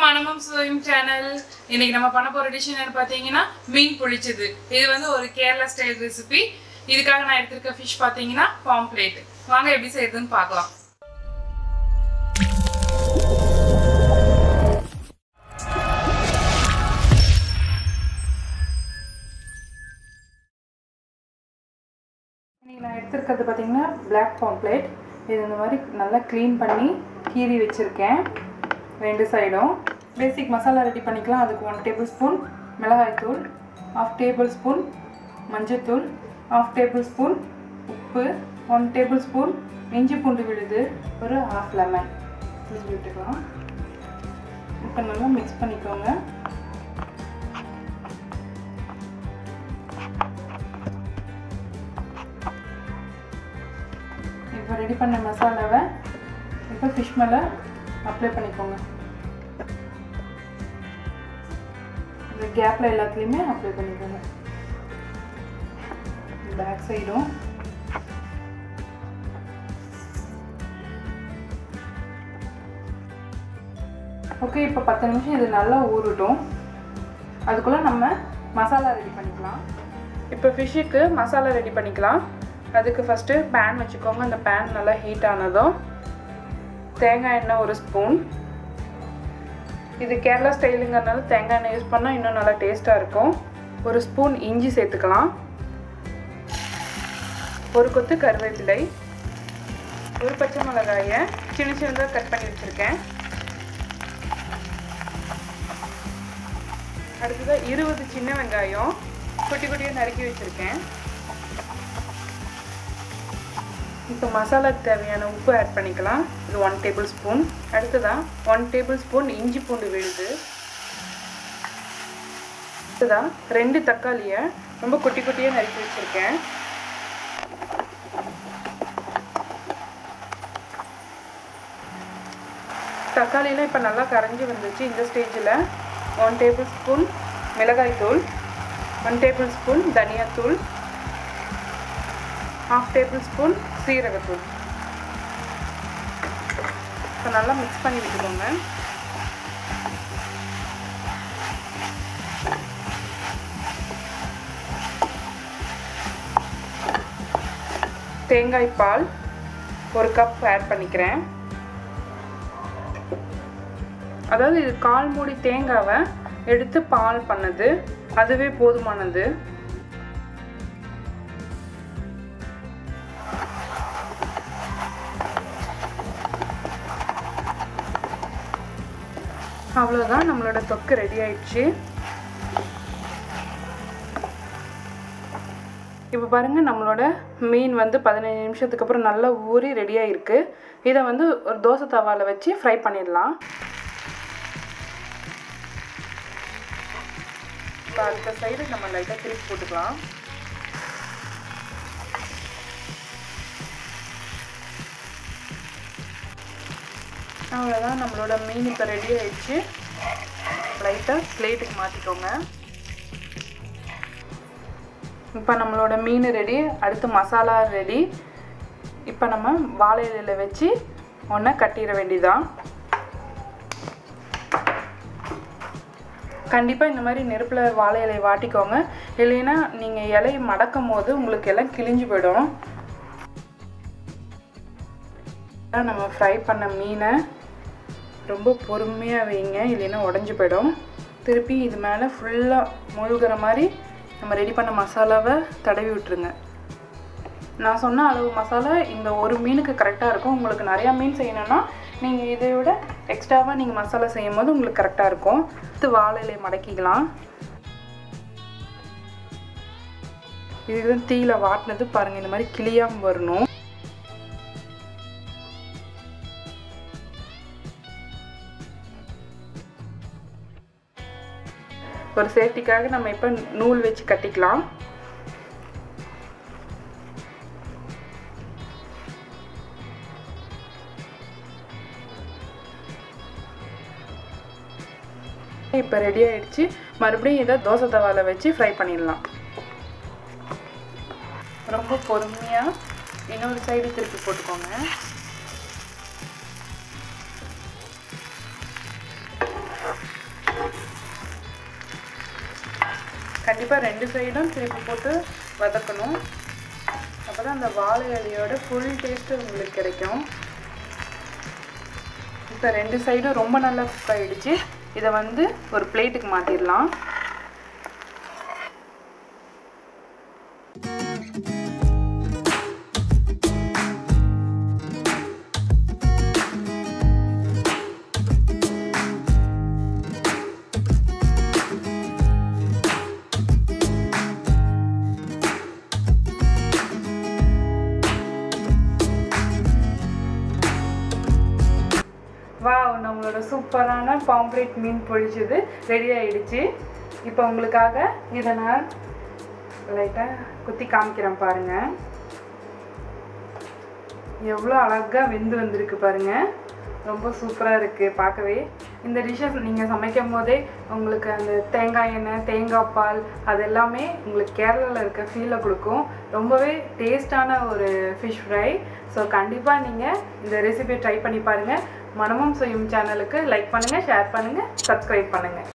மனமும் சுவையும் சேனல் இன்னைக்கு நம்ம பண்ண போற டிஷ் என்னன்னு பார்த்தீங்கன்னா மீன் புளிச்சது இது வந்து ஒரு கேரளா ஸ்டைல் ரெசிபி இதுக்காக நான் எடுத்திருக்க ஃபிஷ் பார்த்தீங்கன்னா பாம்ப்ளேட் வாங்க எப்படி செய்யறதுன்னு பார்க்கலாம் இன்னைக்கு நான் எடுத்திருக்கிறது பார்த்தீங்கன்னா பிளாக் பாம்ப்ளேட் இது இந்த மாதிரி நல்லா க்ளீன் பண்ணி கீறி வச்சுருக்கேன் ரெண்டு சைடும் பேசிக் மசாலா ரெடி பண்ணிக்கலாம் அதுக்கு ஒன் டேபிள் ஸ்பூன் மிளகாய்த்தூள் ஆஃப் டேபிள் ஸ்பூன் மஞ்சத்தூள் ஆஃப் டேபிள் ஸ்பூன் உப்பு ஒன் டேபிள் ஸ்பூன் இஞ்சி பூண்டு விழுது ஒரு ஹாஃப் லெமன் பிழிஞ்சு விட்டுக்கலாம் இப்போ நல்லா மிக்ஸ் பண்ணிக்கோங்க இப்போ ரெடி பண்ண மசாலாவை இப்போ ஃபிஷ் மேலே அப்ளை பண்ணிக்கோங்க இந்த கேப்பில் எல்லாத்துலேயுமே அப்ளை பண்ணிக்கோங்க பேக் சைடும் ஓகே இப்போ பத்து நிமிஷம் இது நல்லா ஊறட்டும் அதுக்குள்ளே நம்ம மசாலா ரெடி பண்ணிக்கலாம் இப்போ ஃபிஷ்ஷுக்கு மசாலா ரெடி பண்ணிக்கலாம் அதுக்கு ஃபஸ்ட்டு பேன் வச்சுக்கோங்க அந்த பேன் நல்லா ஹீட் ஆனதும் தேங்காய் எண்ணெய் ஒரு ஸ்பூன் இது கேரளா ஸ்டைலுங்கிறதுனால தேங்காய் எண்ணெய் யூஸ் பண்ணால் இன்னும் நல்லா டேஸ்ட்டாக இருக்கும் ஒரு ஸ்பூன் இஞ்சி சேர்த்துக்கலாம் ஒரு கொத்து கருவேப்பிலை ஒரு பச்சை மிளகாயை சின்ன சின்னதாக கட் பண்ணி வச்சுருக்கேன் அடுத்ததாக இருபது சின்ன வெங்காயம் குட்டி குட்டியாக நறுக்கி வச்சுருக்கேன் இப்போ மசாலாக்கு தேவையான உப்பு ஆட் பண்ணிக்கலாம் இது ஒன் டேபிள் ஸ்பூன் அடுத்ததாக ஒன் டேபிள் ஸ்பூன் இஞ்சி பூண்டு விழுது அடுத்ததாக ரெண்டு தக்காளியை ரொம்ப குட்டி குட்டியாக நறுக்கி வச்சுருக்கேன் தக்காளியெலாம் இப்போ நல்லா கரைஞ்சி வந்துச்சு இந்த ஸ்டேஜில் ஒன் டேபிள் ஸ்பூன் மிளகாய்த்தூள் ஒன் டேபிள் ஸ்பூன் தனியாத்தூள் ஹாஃப் டேபிள் ஸ்பூன் சீரகத்தூள் இப்போ நல்லா மிக்ஸ் பண்ணி விட்டுக்கோங்க தேங்காய் பால் ஒரு கப் ஆட் பண்ணிக்கிறேன் அதாவது இது கால் மூடி தேங்காவை எடுத்து பால் பண்ணது அதுவே போதுமானது அவ்வளோதான் நம்மளோட தொக்கு ரெடி ஆயிடுச்சு இப்போ பாருங்கள் நம்மளோட மீன் வந்து பதினஞ்சு நிமிஷத்துக்கு அப்புறம் நல்லா ஊறி ரெடியாக இருக்குது இதை வந்து ஒரு தோசை தவாவில் வச்சு ஃப்ரை பண்ணிடலாம் இப்போ அடுத்த சைடு நம்ம லைட்டாக திருப்பி போட்டுக்கலாம் அவ்வளோதான் நம்மளோட மீன் இப்போ ரெடி ஆயிடுச்சு லைட்டாக பிளேட்டுக்கு மாற்றிக்கோங்க இப்போ நம்மளோட மீன் ரெடி அடுத்து மசாலா ரெடி இப்போ நம்ம வாழை இலையில் வச்சு ஒன்றை கட்டிட வேண்டியதான் கண்டிப்பாக இந்த மாதிரி நெருப்பில் வாழை இலையை வாட்டிக்கோங்க இல்லைன்னா நீங்கள் இலையை மடக்கும் போது உங்களுக்கு எல்லாம் கிழிஞ்சு போயிடும் நம்ம ஃப்ரை பண்ண மீனை ரொம்ப பொறுமையாக வைங்க இல்லைன்னா உடஞ்சி போயிடும் திருப்பி இது மேலே ஃபுல்லாக முழுகிற மாதிரி நம்ம ரெடி பண்ண மசாலாவை தடவி விட்டுருங்க நான் சொன்ன அளவு மசாலா இந்த ஒரு மீனுக்கு கரெக்டாக இருக்கும் உங்களுக்கு நிறையா மீன் செய்யணும்னா நீங்கள் இதை விட எக்ஸ்ட்ராவாக நீங்கள் மசாலா செய்யும் போது உங்களுக்கு கரெக்டாக இருக்கும் அடுத்து வாழை இலையை மடக்கிக்கலாம் இதுக்கு தான் தீயில வாட்டினது பாருங்கள் இந்த மாதிரி கிளியாமல் வரணும் ஒரு சேஃப்டிக்காக நம்ம இப்போ நூல் வச்சு கட்டிக்கலாம் இப்போ ரெடி ஆயிடுச்சு மறுபடியும் இதை தோசை தவாவில் வச்சு ஃப்ரை பண்ணிடலாம் ரொம்ப பொறுமையாக இன்னொரு சைடு திருப்பி போட்டுக்கோங்க கண்டிப்பாக ரெண்டு சைடும் திருப்பி போட்டு வதக்கணும் அப்போ தான் அந்த வாழை இலையோட ஃபுல் டேஸ்ட்டு உங்களுக்கு கிடைக்கும் இப்போ ரெண்டு சைடும் ரொம்ப நல்லா குக் ஆகிடுச்சு இதை வந்து ஒரு பிளேட்டுக்கு மாற்றிடலாம் வாவ் நம்மளோட சூப்பரான பாம்ப்ளேட் மீன் பொழிச்சது ரெடி ஆயிடுச்சு இப்போ உங்களுக்காக இதை நான் லைட்டாக குத்தி காமிக்கிறேன் பாருங்க எவ்வளோ அழகாக வெந்து வந்திருக்கு பாருங்க ரொம்ப சூப்பராக இருக்குது பார்க்கவே இந்த டிஷ்ஷஸ் நீங்கள் சமைக்கும் போதே உங்களுக்கு அந்த தேங்காய் எண்ணெய் தேங்காய் பால் அது எல்லாமே உங்களுக்கு கேரளாவில் இருக்க ஃபீலை கொடுக்கும் ரொம்பவே டேஸ்டான ஒரு ஃபிஷ் ஃப்ரை ஸோ கண்டிப்பாக நீங்கள் இந்த ரெசிபியை ட்ரை பண்ணி பாருங்கள் மனமும் செய்யும் சேனலுக்கு லைக் பண்ணுங்கள் ஷேர் பண்ணுங்கள் சப்ஸ்கிரைப் பண்ணுங்கள்